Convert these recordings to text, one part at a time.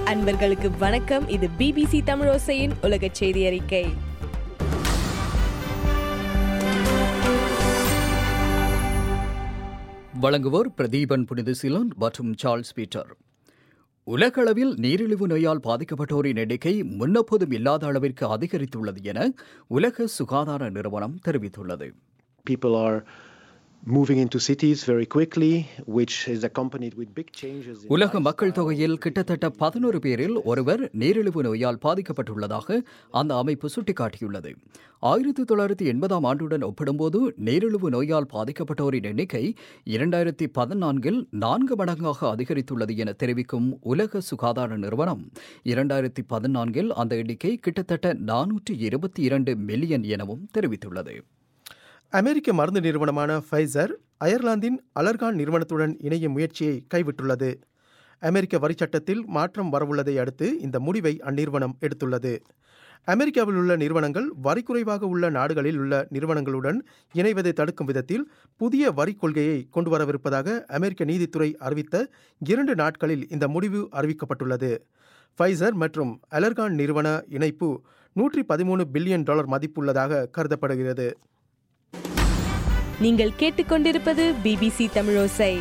அன்பர்களுக்கு வணக்கம் இது பிபிசி தமிழோசையின் உலக செய்தி அறிக்கை வழங்குவோர் பிரதீபன் புனித சிலன் மற்றும் சார்ல்ஸ் பீட்டர் உலகளவில் நீரிழிவு நோயால் பாதிக்கப்பட்டோரின் எண்ணிக்கை முன்னெப்போதும் இல்லாத அளவிற்கு அதிகரித்துள்ளது என உலக சுகாதார நிறுவனம் தெரிவித்துள்ளது People are moving into cities very quickly, which is accompanied with big changes. In உலக மக்கள் lifestyle. தொகையில் கிட்டத்தட்ட பதினோரு பேரில் ஒருவர் நீரிழிவு நோயால் பாதிக்கப்பட்டுள்ளதாக அந்த அமைப்பு சுட்டிக்காட்டியுள்ளது ஆயிரத்தி தொள்ளாயிரத்தி எண்பதாம் ஆண்டுடன் ஒப்பிடும்போது நீரிழிவு நோயால் பாதிக்கப்பட்டோரின் எண்ணிக்கை இரண்டாயிரத்தி பதினான்கில் நான்கு மடங்காக அதிகரித்துள்ளது என தெரிவிக்கும் உலக சுகாதார நிறுவனம் இரண்டாயிரத்தி பதினான்கில் அந்த எண்ணிக்கை கிட்டத்தட்ட நானூற்றி இருபத்தி இரண்டு மில்லியன் எனவும் தெரிவித்துள்ளது அமெரிக்க மருந்து நிறுவனமான ஃபைசர் அயர்லாந்தின் அலர்கான் நிறுவனத்துடன் இணையும் முயற்சியை கைவிட்டுள்ளது அமெரிக்க வரிச் சட்டத்தில் மாற்றம் வரவுள்ளதை அடுத்து இந்த முடிவை அந்நிறுவனம் எடுத்துள்ளது அமெரிக்காவில் உள்ள நிறுவனங்கள் வரி குறைவாக உள்ள நாடுகளில் உள்ள நிறுவனங்களுடன் இணைவதை தடுக்கும் விதத்தில் புதிய வரிக் கொள்கையை கொண்டு வரவிருப்பதாக அமெரிக்க நீதித்துறை அறிவித்த இரண்டு நாட்களில் இந்த முடிவு அறிவிக்கப்பட்டுள்ளது ஃபைசர் மற்றும் அலர்கான் நிறுவன இணைப்பு நூற்றி பதிமூணு பில்லியன் டாலர் மதிப்புள்ளதாக கருதப்படுகிறது நீங்கள் கேட்டுக்கொண்டிருப்பது பிபிசி தமிழோசை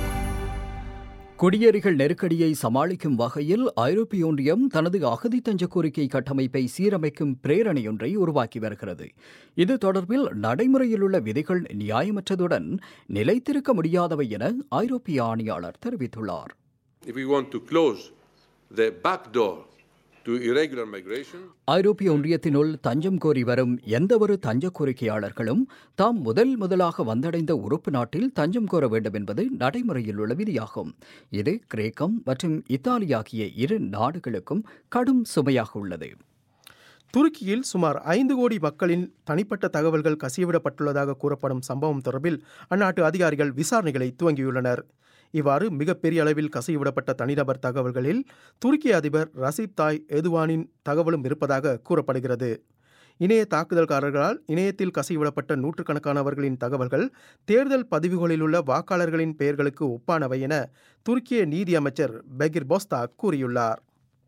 குடியேறிகள் நெருக்கடியை சமாளிக்கும் வகையில் ஐரோப்பிய ஒன்றியம் தனது அகதி தஞ்ச கோரிக்கை கட்டமைப்பை சீரமைக்கும் பிரேரணையொன்றை உருவாக்கி வருகிறது இது தொடர்பில் நடைமுறையில் உள்ள விதிகள் நியாயமற்றதுடன் நிலைத்திருக்க முடியாதவை என ஐரோப்பிய ஆணையாளர் தெரிவித்துள்ளார் if we want to close the back door to irregular migration, ஐரோப்பிய ஒன்றியத்தினுள் தஞ்சம் கோரி வரும் எந்தவொரு தஞ்ச கோரிக்கையாளர்களும் தாம் முதல் முதலாக வந்தடைந்த உறுப்பு நாட்டில் தஞ்சம் கோர வேண்டும் என்பது நடைமுறையில் உள்ள விதியாகும் இது கிரேக்கம் மற்றும் இத்தாலி ஆகிய இரு நாடுகளுக்கும் கடும் சுமையாக உள்ளது துருக்கியில் சுமார் ஐந்து கோடி மக்களின் தனிப்பட்ட தகவல்கள் கசியவிடப்பட்டுள்ளதாக கூறப்படும் சம்பவம் தொடர்பில் அந்நாட்டு அதிகாரிகள் விசாரணைகளை துவங்கியுள்ளனர் இவ்வாறு மிகப்பெரிய அளவில் கசியவிடப்பட்ட தனிநபர் தகவல்களில் துருக்கிய அதிபர் ரசீப் தாய் எதுவானின் தகவலும் இருப்பதாக கூறப்படுகிறது இணைய தாக்குதல்காரர்களால் இணையத்தில் கசிவிடப்பட்ட நூற்றுக்கணக்கானவர்களின் தகவல்கள் தேர்தல் பதிவுகளில் உள்ள வாக்காளர்களின் பெயர்களுக்கு ஒப்பானவை என துருக்கிய நீதி அமைச்சர் பெகிர் போஸ்தா கூறியுள்ளார்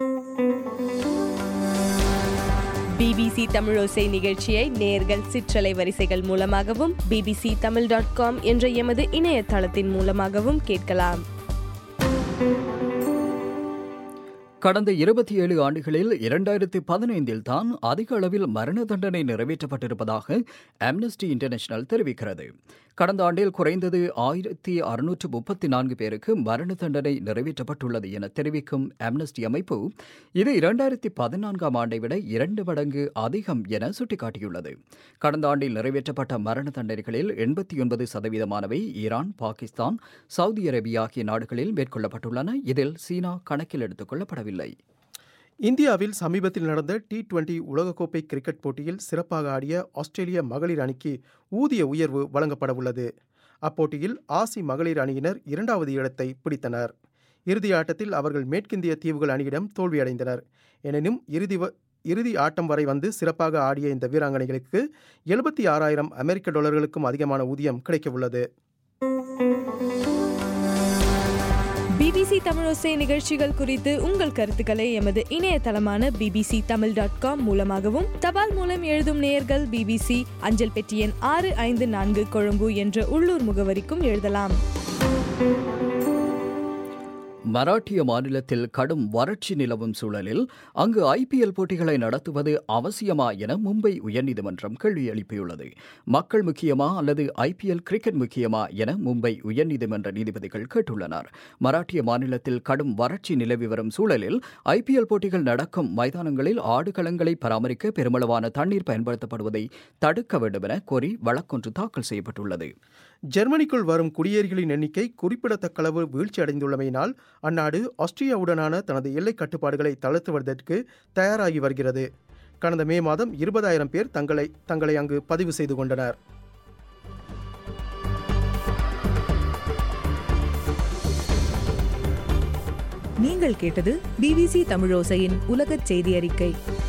பிபிசி தமிழோசை நிகழ்ச்சியை நேர்கள் சிற்றலை வரிசைகள் மூலமாகவும் பிபிசி தமிழ் டாட் காம் என்ற எமது இணையதளத்தின் மூலமாகவும் கேட்கலாம் கடந்த இருபத்தி ஏழு ஆண்டுகளில் இரண்டாயிரத்தி பதினைந்தில் தான் அதிக அளவில் மரண தண்டனை நிறைவேற்றப்பட்டிருப்பதாக அம்னஸ்டி இன்டர்நேஷனல் தெரிவிக்கிறது கடந்த ஆண்டில் குறைந்தது ஆயிரத்தி அறுநூற்று முப்பத்தி நான்கு பேருக்கு மரண தண்டனை நிறைவேற்றப்பட்டுள்ளது என தெரிவிக்கும் அம்னஸ்டி அமைப்பு இது இரண்டாயிரத்தி பதினான்காம் ஆண்டை விட இரண்டு மடங்கு அதிகம் என சுட்டிக்காட்டியுள்ளது கடந்த ஆண்டில் நிறைவேற்றப்பட்ட மரண தண்டனைகளில் எண்பத்தி ஒன்பது சதவீதமானவை ஈரான் பாகிஸ்தான் சவுதி அரேபியா ஆகிய நாடுகளில் மேற்கொள்ளப்பட்டுள்ளன இதில் சீனா கணக்கில் எடுத்துக் கொள்ளப்படவில்லை இந்தியாவில் சமீபத்தில் நடந்த டி டுவெண்டி உலகக்கோப்பை கிரிக்கெட் போட்டியில் சிறப்பாக ஆடிய ஆஸ்திரேலிய மகளிர் அணிக்கு ஊதிய உயர்வு வழங்கப்பட உள்ளது அப்போட்டியில் ஆசி மகளிர் அணியினர் இரண்டாவது இடத்தை பிடித்தனர் இறுதி ஆட்டத்தில் அவர்கள் மேற்கிந்திய தீவுகள் அணியிடம் தோல்வியடைந்தனர் எனினும் இறுதி வ- இறுதி ஆட்டம் வரை வந்து சிறப்பாக ஆடிய இந்த வீராங்கனைகளுக்கு எழுபத்தி ஆறாயிரம் அமெரிக்க டாலர்களுக்கும் அதிகமான ஊதியம் கிடைக்கவுள்ளது பிபிசி தமிழோசை நிகழ்ச்சிகள் குறித்து உங்கள் கருத்துக்களை எமது இணையதளமான பிபிசி தமிழ் டாட் காம் மூலமாகவும் தபால் மூலம் எழுதும் நேயர்கள் பிபிசி அஞ்சல் பெட்டி எண் ஆறு ஐந்து நான்கு கொழும்பு என்ற உள்ளூர் முகவரிக்கும் எழுதலாம் மராட்டிய மாநிலத்தில் கடும் வறட்சி நிலவும் சூழலில் அங்கு ஐபிஎல் போட்டிகளை நடத்துவது அவசியமா என மும்பை உயர்நீதிமன்றம் கேள்வி எழுப்பியுள்ளது மக்கள் முக்கியமா அல்லது ஐபிஎல் கிரிக்கெட் முக்கியமா என மும்பை உயர்நீதிமன்ற நீதிபதிகள் கேட்டுள்ளனர் மராட்டிய மாநிலத்தில் கடும் வறட்சி நிலவி வரும் சூழலில் ஐபிஎல் போட்டிகள் நடக்கும் மைதானங்களில் ஆடுகளங்களை பராமரிக்க பெருமளவான தண்ணீர் பயன்படுத்தப்படுவதை தடுக்க வேண்டும் என கோரி வழக்கொன்று தாக்கல் செய்யப்பட்டுள்ளது ஜெர்மனிக்குள் வரும் குடியேறிகளின் எண்ணிக்கை குறிப்பிடத்தக்க அளவு வீழ்ச்சி அடைந்துள்ளமையினால் அந்நாடு ஆஸ்திரியாவுடனான தனது எல்லை கட்டுப்பாடுகளை தளர்த்துவதற்கு தயாராகி வருகிறது கடந்த மே மாதம் இருபதாயிரம் பேர் தங்களை தங்களை அங்கு பதிவு செய்து கொண்டனர் நீங்கள் கேட்டது பிபிசி தமிழோசையின் உலகச் செய்தி அறிக்கை